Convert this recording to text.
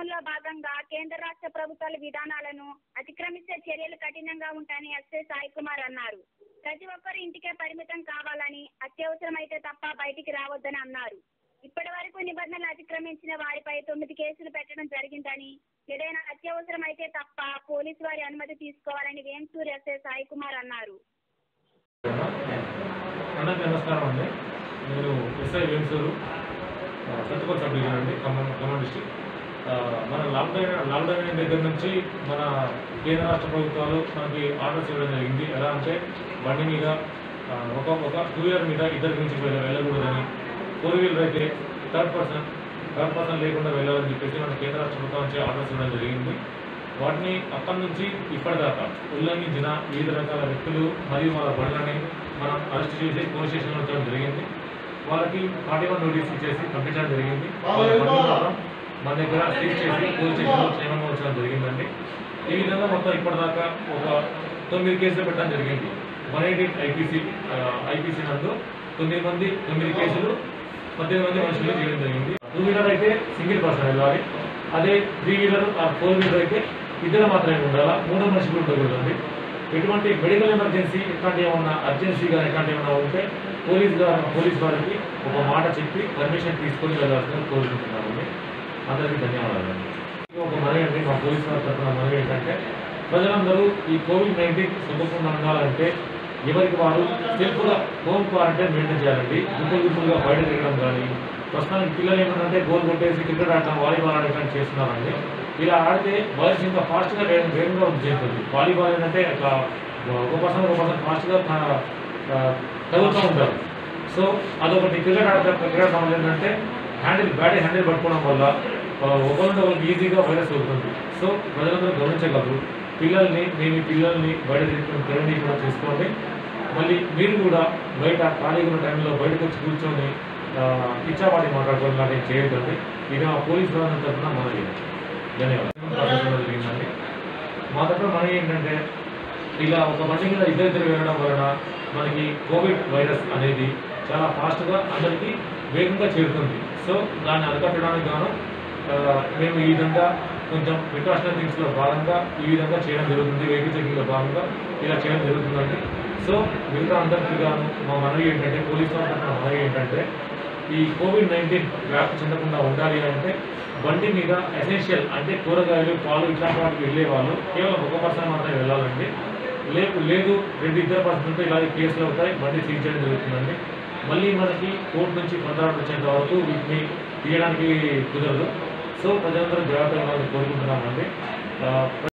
lockdown లో భాగంగా కేంద్ర రాష్ట్ర ప్రభుత్వాల విధానాలను అతిక్రమిస్తే చర్యలు కఠినంగా ఉంటాయని ఎస్ఐ సాయి కుమార్ అన్నారు ప్రతి ఒక్కరు ఇంటికే పరిమితం కావాలని అత్యవసరమైతే తప్ప బయటికి రావద్దని అన్నారు ఇప్పటి వరకు నిబంధనలు అతిక్రమించిన వారిపై తొమ్మిది కేసులు పెట్టడం జరిగిందని ఏదైనా అత్యవసరం అయితే తప్ప పోలీసు వారి అనుమతి తీసుకోవాలని వేంసూర్ ఎస్ఐ సాయి కుమార్ అన్నారు అందరికీ నమస్కారం అండి నేను S I Vemsoor Sathupalli sub division అండి ఖమ్మం ఖమ్మం డిస్టిక్ ఆ, మన లాక్డౌన్ లాక్డౌన్ అయిన దగ్గర నుంచి మన కేంద్ర రాష్ట్ర ప్రభుత్వాలు మనకి ఆర్డర్స్ ఇవ్వడం జరిగింది ఎలా అంటే బండి మీద ఆ, ఒక ఒక టూ వీలర్ మీద ఇద్దరి నుంచి వెళ్ళ- వెళ్ళకూడదని ఫోర్ వీలర్ అయితే థర్డ్ పర్సన్ థర్డ్ పర్సన్ లేకుండా వెళ్ళాలని చెప్పేసి మన కేంద్ర రాష్ట్ర ప్రభుత్వం నుంచి ఆర్డర్స్ ఇవ్వడం జరిగింది వాటిని అప్పటి నుంచి ఇప్పటిదాకా ఉల్లంఘించిన వివిధ రకాల వ్యక్తులు మరియు వాళ్ళ బండ్లని మనం అరెస్ట్ చేసి పోలీస్ స్టేషన్లో ఉంచడం జరిగింది వాళ్ళకి ఫార్టీ వన్ నోటీస్ ఇచ్చేసి పంపించడం జరిగింది వాళ్ళ బండ్లు మాత్రం మన దగ్గర సీజ్ చేసి పోలీస్ స్టేషన్లో క్షేమంగా ఉంచడం జరిగిందండి ఈ విధంగా మొత్తం ఇప్పటిదాకా ఒక తొమ్మిది కేసులు పెట్టడం జరిగింది వన్ ఎయిటీ ఐపీసీ ఐపీసీ నందు తొమ్మిది మంది తొమ్మిది కేసులు పద్దెనిమిది మంది మనుషులు చేయడం జరిగింది టూ వీలర్ అయితే సింగిల్ పర్సన్ వెళ్ళాలి అదే త్రీ వీలర్ ఆ ఫోర్ వీలర్ అయితే ఇద్దరు మాత్రమే ఉండాలా మూడో మనిషి కూడా ఉండకూడదండి ఎటువంటి మెడికల్ ఎమర్జెన్సీ ఇట్లాంటి ఏమన్నా అర్జెన్సీ కానీ ఇట్లాంటి ఏమన్నా ఉంటే పోలీస్ గారు పోలీస్ వారికి ఒక మాట చెప్పి పర్మిషన్ తీసుకొని వెళ్ళాల్సిందని కోరుకుంటున్నామండి అందరికీ ధన్యవాదాలు ఒక మనవి అండి మా పోలీస్ వారి తరఫున మనవి ఏంటంటే ప్రజలందరూ ఈ కోవిడ్ నైన్టీన్ సొంతకుండా ఉండాలంటే ఎవరికి వారు సెల్ఫ్గా హోమ్ క్వారంటైన్ మెయింటైన్ చేయాలండి గుంపులు గుంపులుగా బయట తిరగడం కానీ ప్రస్తుతానికి పిల్లలు ఏమంటే గోల్ కొట్టేసి క్రికెట్ ఆడటం వాలీబాల్ ఆడటం చేస్తున్నారండి ఇలా ఆడితే వైరస్ ఇంకా ఫాస్ట్గా వేగంగా వృద్ధి చెందుతుంది వాలీబాల్ ఏంటంటే ఇట్లా ఒక పర్సన్ ఒక పర్సన్ ఫాస్ట్గా తగులుతూ ఉంటారు సో అదొకటి క్రికెట్ ఆడటం క్రికెట్ ఆడటం వల్ల ఏంటంటే హ్యాండిల్ బ్యాట్ హ్యాండిల్ పట్టుకోవడం వల్ల ఒకరితో ఒకరికి ఈజీగా వైరస్ వెళ్తుంది సో ప్రజలందరూ గమనించగలరు పిల్లల్ని మీ మీ పిల్లల్ని బయట తీసుకుని తిరగని కూడా చేసుకోండి మళ్ళీ మీరు కూడా బయట ఖాళీగా ఉన్న టైంలో బయటకు వచ్చి కూర్చొని ఆ, పిచ్చాపాటి మాట్లాడుకోవడం లాంటివి చేయొద్దండి ఇది మా పోలీస్ బృందం తరఫున మనది ధన్యవాదాలు జరిగిందండి మా తరఫున మనకి ఏంటంటే ఇలా ఒక బండి మీద ఇద్దరిద్దరు వెళ్ళడం వలన మనకి కోవిడ్ వైరస్ అనేది చాలా ఫాస్ట్గా అందరికీ వేగంగా చేరుతుంది సో దాన్ని అరికట్టడానికి గాను ఆ, మేము ఈ విధంగా కొంచెం ప్రికాషనరీ థింగ్స్లో భాగంగా ఈ విధంగా చేయడం జరుగుతుంది వెహికల్ చెకింగ్లో భాగంగా ఇలా చేయడం జరుగుతుందండి సో మిగతా అందరికీ గాను మా మనవి ఏంటంటే పోలీసు వారి తరఫున మనవి ఏంటంటే ఈ కోవిడ్ నైన్టీన్ వ్యాప్తి చెందకుండా ఉండాలి అంటే బండి మీద ఎసెన్షియల్ అంటే కూరగాయలు పాలు ఇట్లాంటి వాటికి వెళ్ళే వాళ్ళు కేవలం ఒక పర్సన్ మాత్రమే వెళ్ళాలండి లేదు లేదు రెండు ఇద్దరు పర్సన్ ఉంటే ఇలాగే కేసులు అవుతాయి బండి సీజ్ చేయడం జరుగుతుందండి మళ్ళీ మనకి కోర్టు నుంచి కొంతవరకు వచ్చేంత వరకు వీటిని తీయడానికి కుదరదు సో ప్రజలందరూ జాగ్రత్తగా ఉండాలని కోరుకుంటున్నామండి ఆ,